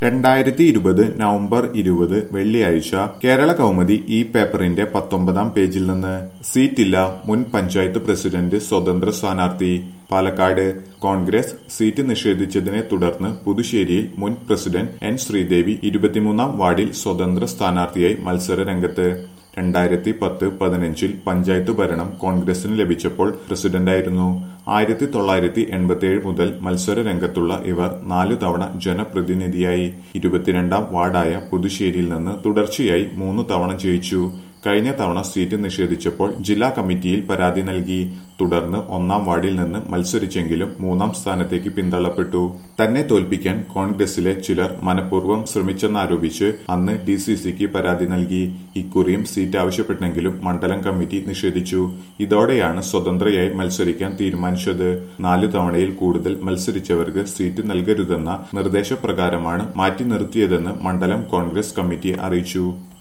രണ്ടായിരത്തി ഇരുപത് നവംബർ ഇരുപത് വെള്ളിയാഴ്ച കേരള കൗമുദി ഈ പേപ്പറിന്റെ പത്തൊമ്പതാം പേജിൽ നിന്ന് സീറ്റില്ല മുൻ പഞ്ചായത്ത് പ്രസിഡന്റ് സ്വതന്ത്ര സ്ഥാനാർത്ഥി പാലക്കാട് കോൺഗ്രസ് സീറ്റ് നിഷേധിച്ചതിനെ തുടർന്ന് പുതുശ്ശേരിയിൽ മുൻ പ്രസിഡന്റ് എൻ ശ്രീദേവി ഇരുപത്തിമൂന്നാം വാർഡിൽ സ്വതന്ത്ര സ്ഥാനാർത്ഥിയായി മത്സര രംഗത്ത് രണ്ടായിരത്തി പത്ത് പതിനഞ്ചിൽ പഞ്ചായത്ത് ഭരണം കോൺഗ്രസിന് ലഭിച്ചപ്പോൾ പ്രസിഡന്റായിരുന്നു ആയിരത്തി തൊള്ളായിരത്തി എൺപത്തിയേഴ് മുതൽ മത്സര രംഗത്തുള്ള ഇവർ നാലു തവണ ജനപ്രതിനിധിയായി ഇരുപത്തിരണ്ടാം വാർഡായ പുതുശ്ശേരിയിൽ നിന്ന് തുടർച്ചയായി മൂന്ന് തവണ ജയിച്ചു കഴിഞ്ഞ തവണ സീറ്റ് നിഷേധിച്ചപ്പോൾ ജില്ലാ കമ്മിറ്റിയിൽ പരാതി നൽകി തുടർന്ന് ഒന്നാം വാർഡിൽ നിന്ന് മത്സരിച്ചെങ്കിലും മൂന്നാം സ്ഥാനത്തേക്ക് പിന്തള്ളപ്പെട്ടു തന്നെ തോൽപ്പിക്കാൻ കോൺഗ്രസിലെ ചിലർ മനഃപൂർവ്വം ശ്രമിച്ചെന്നാരോപിച്ച് അന്ന് ഡി സി സിക്ക് പരാതി നൽകി ഇക്കുറിയും സീറ്റ് ആവശ്യപ്പെട്ടെങ്കിലും മണ്ഡലം കമ്മിറ്റി നിഷേധിച്ചു ഇതോടെയാണ് സ്വതന്ത്രയായി മത്സരിക്കാൻ തീരുമാനിച്ചത് നാലു തവണയിൽ കൂടുതൽ മത്സരിച്ചവർക്ക് സീറ്റ് നൽകരുതെന്ന നിർദ്ദേശപ്രകാരമാണ് മാറ്റി നിർത്തിയതെന്ന് മണ്ഡലം കോൺഗ്രസ് കമ്മിറ്റി അറിയിച്ചു